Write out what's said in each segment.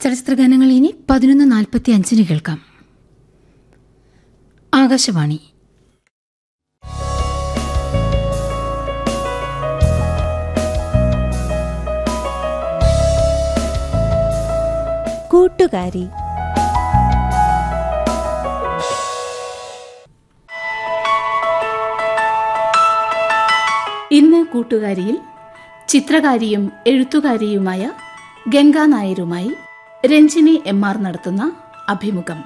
ചലച്ചിത്രഗാനങ്ങൾ ഇനി പതിനൊന്ന് നാൽപ്പത്തി അഞ്ചിന് കേൾക്കാം ആകാശവാണി കൂട്ടുകാരി ഇന്ന് കൂട്ടുകാരിയിൽ ചിത്രകാരിയും എഴുത്തുകാരിയുമായ ഗംഗാ നായരുമായി രഞ്ജിനി എം ആർ നടത്തുന്ന അഭിമുഖം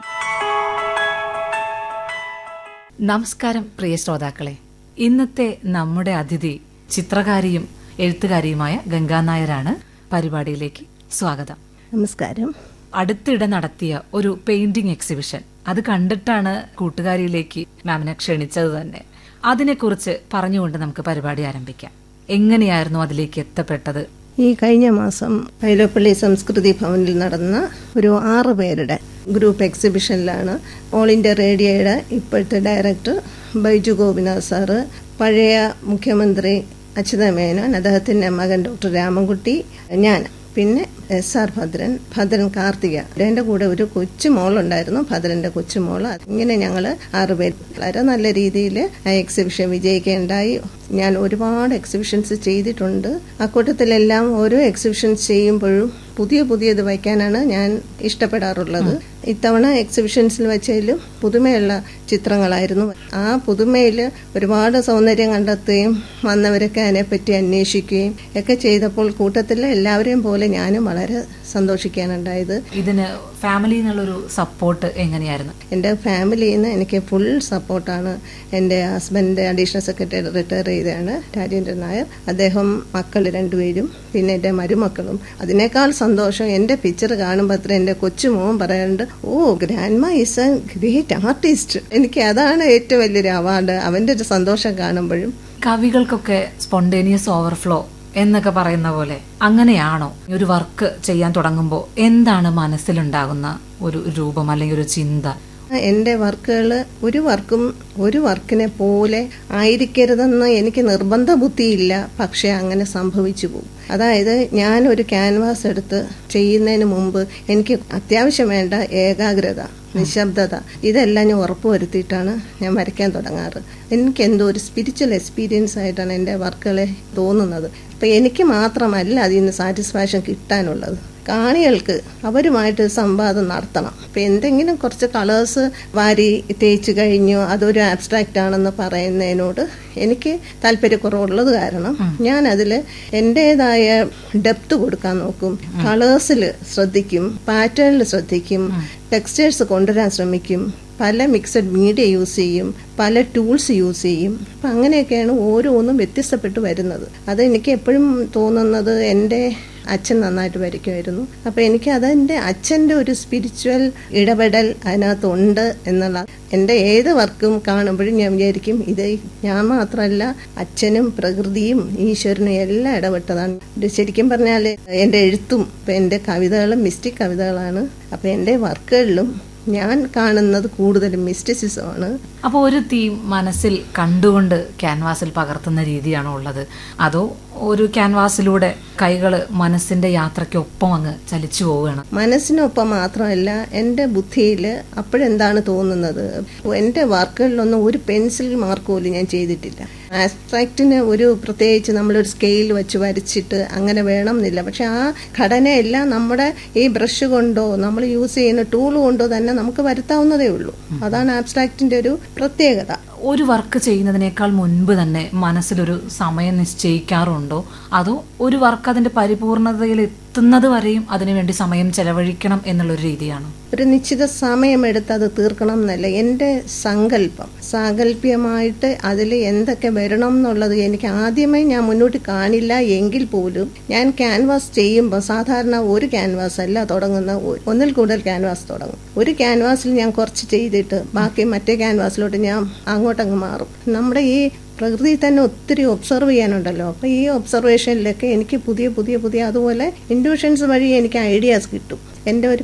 നമസ്കാരം പ്രിയ ശ്രോതാക്കളെ ഇന്നത്തെ നമ്മുടെ അതിഥി ചിത്രകാരിയും എഴുത്തുകാരിയുമായ ഗംഗാനായരാണ് പരിപാടിയിലേക്ക് സ്വാഗതം നമസ്കാരം അടുത്തിടെ നടത്തിയ ഒരു പെയിന്റിംഗ് എക്സിബിഷൻ അത് കണ്ടിട്ടാണ് കൂട്ടുകാരിയിലേക്ക് മാമിനെ ക്ഷണിച്ചത് തന്നെ അതിനെക്കുറിച്ച് പറഞ്ഞുകൊണ്ട് നമുക്ക് പരിപാടി ആരംഭിക്കാം എങ്ങനെയായിരുന്നു അതിലേക്ക് എത്തപ്പെട്ടത് ഈ കഴിഞ്ഞ മാസം പൈലോപ്പള്ളി സംസ്കൃതി ഭവനിൽ നടന്ന ഒരു ആറ് പേരുടെ ഗ്രൂപ്പ് എക്സിബിഷനിലാണ് ഓൾ ഇന്ത്യ റേഡിയോയുടെ ഇപ്പോഴത്തെ ഡയറക്ടർ ബൈജു ഗോപിനാഥ് സാറ് പഴയ മുഖ്യമന്ത്രി അച്യുത മേനോൻ അദ്ദേഹത്തിന്റെ മകൻ ഡോക്ടർ രാമൻകുട്ടി ഞാൻ പിന്നെ എസ് ആർ ഭദ്രൻ ഭദ്രൻ കാർത്തിക എൻ്റെ കൂടെ ഒരു കൊച്ചു മോളുണ്ടായിരുന്നു ഭദ്രന്റെ കൊച്ചുമോള് ഇങ്ങനെ ഞങ്ങൾ ആറുപേർ വളരെ നല്ല രീതിയിൽ ആ എക്സിബിഷൻ വിജയിക്കുകയുണ്ടായി ഞാൻ ഒരുപാട് എക്സിബിഷൻസ് ചെയ്തിട്ടുണ്ട് അക്കൂട്ടത്തിലെല്ലാം ഓരോ എക്സിബിഷൻസ് ചെയ്യുമ്പോഴും പുതിയ പുതിയത് വയ്ക്കാനാണ് ഞാൻ ഇഷ്ടപ്പെടാറുള്ളത് ഇത്തവണ എക്സിബിഷൻസിൽ വെച്ചതിലും പുതുമയുള്ള ചിത്രങ്ങളായിരുന്നു ആ പുതുമയിൽ ഒരുപാട് സൗന്ദര്യം കണ്ടെത്തുകയും വന്നവരൊക്കെ അതിനെപ്പറ്റി അന്വേഷിക്കുകയും ഒക്കെ ചെയ്തപ്പോൾ കൂട്ടത്തിൽ എല്ലാവരെയും പോലെ ഞാനും വളരെ സന്തോഷിക്കാനുണ്ടായത് ഇതിന് ഫാമിലിയിൽ നിന്നുള്ളൊരു സപ്പോർട്ട് എങ്ങനെയായിരുന്നു എൻ്റെ ഫാമിലിയിൽ നിന്ന് എനിക്ക് ഫുൾ സപ്പോർട്ടാണ് എൻ്റെ ഹസ്ബൻഡ് അഡീഷണൽ സെക്രട്ടറി റിട്ടയർ ചെയ്തതാണ് രാജേന്ദ്രൻ നായർ അദ്ദേഹം മക്കൾ രണ്ടുപേരും പിന്നെ എൻ്റെ മരുമക്കളും അതിനേക്കാൾ സന്തോഷം എൻ്റെ പിക്ചർ കാണുമ്പോൾ അത്ര എൻ്റെ കൊച്ചുമോൻ പറയാറുണ്ട് oh grandma is a great artist എനിക്ക് അതാണ് ഏറ്റവും വലിയൊരു അവാർഡ് അവൻ്റെ ഒരു സന്തോഷം കാണുമ്പോഴും കവികൾക്കൊക്കെ സ്പോണ്ടേനിയസ് ഓവർഫ്ലോ എന്നൊക്കെ പറയുന്ന പോലെ അങ്ങനെയാണോ ഒരു വർക്ക് ചെയ്യാൻ തുടങ്ങുമ്പോൾ എന്താണ് മനസ്സിലുണ്ടാകുന്ന ഒരു രൂപം അല്ലെങ്കിൽ ഒരു ചിന്ത എൻ്റെ വർക്കുകൾ ഒരു വർക്കും ഒരു വർക്കിനെ പോലെ ആയിരിക്കരുതെന്ന് എനിക്ക് നിർബന്ധ ബുദ്ധിയില്ല പക്ഷെ അങ്ങനെ സംഭവിച്ചു പോകും അതായത് ഞാൻ ഒരു ക്യാൻവാസ് എടുത്ത് ചെയ്യുന്നതിന് മുമ്പ് എനിക്ക് അത്യാവശ്യം വേണ്ട ഏകാഗ്രത നിശബ്ദത ഇതെല്ലാം ഞാൻ ഉറപ്പുവരുത്തിയിട്ടാണ് ഞാൻ വരയ്ക്കാൻ തുടങ്ങാറ് എനിക്ക് എന്തോ ഒരു സ്പിരിച്വൽ എക്സ്പീരിയൻസ് ആയിട്ടാണ് എൻ്റെ വർക്കുകളെ തോന്നുന്നത് അപ്പം എനിക്ക് മാത്രമല്ല അതിൽ നിന്ന് സാറ്റിസ്ഫാക്ഷൻ കിട്ടാനുള്ളത് കാണികൾക്ക് അവരുമായിട്ട് സംവാദം നടത്തണം ഇപ്പം എന്തെങ്കിലും കുറച്ച് കളേഴ്സ് വാരി തേച്ച് കഴിഞ്ഞു അതൊരു ആബ്സ്ട്രാക്റ്റ് ആണെന്ന് പറയുന്നതിനോട് എനിക്ക് താല്പര്യക്കുറവുള്ളത് കാരണം ഞാൻ അതിൽ എൻ്റെതായ ഡെപ്ത് കൊടുക്കാൻ നോക്കും കളേഴ്സിൽ ശ്രദ്ധിക്കും പാറ്റേണിൽ ശ്രദ്ധിക്കും ടെക്സ്റ്റേഴ്സ് കൊണ്ടുവരാൻ ശ്രമിക്കും പല മിക്സഡ് മീഡിയ യൂസ് ചെയ്യും പല ടൂൾസ് യൂസ് ചെയ്യും അപ്പം അങ്ങനെയൊക്കെയാണ് ഓരോന്നും വ്യത്യസ്തപ്പെട്ട് വരുന്നത് അത് എനിക്ക് എപ്പോഴും തോന്നുന്നത് എൻ്റെ അച്ഛൻ നന്നായിട്ട് വരയ്ക്കുമായിരുന്നു അപ്പോൾ എനിക്ക് അതെൻ്റെ അച്ഛൻ്റെ ഒരു സ്പിരിച്വൽ ഇടപെടൽ അതിനകത്തുണ്ട് എന്നുള്ള എൻ്റെ ഏത് വർക്കും കാണുമ്പോഴും ഞാൻ വിചാരിക്കും ഇത് ഞാൻ മാത്രമല്ല അച്ഛനും പ്രകൃതിയും ഈശ്വരനും എല്ലാം ഇടപെട്ടതാണ് ഇത് ശരിക്കും പറഞ്ഞാൽ എൻ്റെ എഴുത്തും ഇപ്പം എൻ്റെ കവിതകളും മിസ്റ്റിക് കവിതകളാണ് അപ്പോൾ എൻ്റെ വർക്കുകളിലും ഞാൻ കാണുന്നത് കൂടുതലും മിസ്റ്റിസിസമാണ് അപ്പോൾ ഒരു തീം മനസ്സിൽ കണ്ടുകൊണ്ട് ക്യാൻവാസിൽ പകർത്തുന്ന രീതിയാണോ ഉള്ളത് അതോ ഒരു ക്യാൻവാസിലൂടെ കൈകൾ മനസ്സിന്റെ യാത്രയ്ക്കൊപ്പം അങ്ങ് ചലിച്ചു പോവുകയാണ് മനസ്സിനൊപ്പം മാത്രമല്ല എൻ്റെ ബുദ്ധിയിൽ അപ്പോഴെന്താണ് തോന്നുന്നത് എൻ്റെ വർക്കുകളിലൊന്നും ഒരു പെൻസിൽ മാർക്ക് പോലും ഞാൻ ചെയ്തിട്ടില്ല ആബ്സ്ട്രാക്റ്റിന് ഒരു പ്രത്യേകിച്ച് നമ്മളൊരു സ്കെയിൽ വെച്ച് വരച്ചിട്ട് അങ്ങനെ വേണം എന്നില്ല പക്ഷെ ആ ഘടനയെല്ലാം നമ്മുടെ ഈ ബ്രഷ് കൊണ്ടോ നമ്മൾ യൂസ് ചെയ്യുന്ന ടൂൾ കൊണ്ടോ തന്നെ നമുക്ക് വരുത്താവുന്നതേ ഉള്ളൂ അതാണ് ആബ്സ്ട്രാക്റ്റിന്റെ ഒരു പ്രത്യേകത ഒരു വർക്ക് ചെയ്യുന്നതിനേക്കാൾ മുൻപ് തന്നെ മനസ്സിലൊരു സമയം നിശ്ചയിക്കാറുണ്ടോ അതോ ഒരു വർക്ക് അതിന്റെ പരിപൂർണതയിൽ എത്തുന്നത് വരെയും അതിനുവേണ്ടി സമയം ചെലവഴിക്കണം എന്നുള്ളൊരു രീതിയാണോ ഒരു നിശ്ചിത സമയമെടുത്ത് അത് തീർക്കണം എന്നല്ല എൻ്റെ സങ്കല്പം സാങ്കല്പികമായിട്ട് അതിൽ എന്തൊക്കെ വരണം എന്നുള്ളത് എനിക്ക് ആദ്യമേ ഞാൻ മുന്നോട്ട് കാണില്ല എങ്കിൽ പോലും ഞാൻ ക്യാൻവാസ് ചെയ്യുമ്പോൾ സാധാരണ ഒരു ക്യാൻവാസ് അല്ല തുടങ്ങുന്ന ഒ- ഒന്നിൽ കൂടുതൽ ക്യാൻവാസ് തുടങ്ങും ഒരു ക്യാൻവാസിൽ ഞാൻ കുറച്ച് ചെയ്തിട്ട് ബാക്കി മറ്റേ ക്യാൻവാസിലോട്ട് ഞാൻ അങ്ങോട്ടങ്ങ് മാറും നമ്മുടെ ഈ പ്രകൃതി തന്നെ ഒത്തിരി ഒബ്സർവ് ചെയ്യാനുണ്ടല്ലോ അപ്പോൾ ഈ ഒബ്സർവേഷനിലൊക്കെ എനിക്ക് പുതിയ പുതിയ പുതിയ അതുപോലെ ഇൻഡ്യൂഷൻസ് വഴി എനിക്ക് ഐഡിയാസ് കിട്ടും എൻ്റെ ഒരു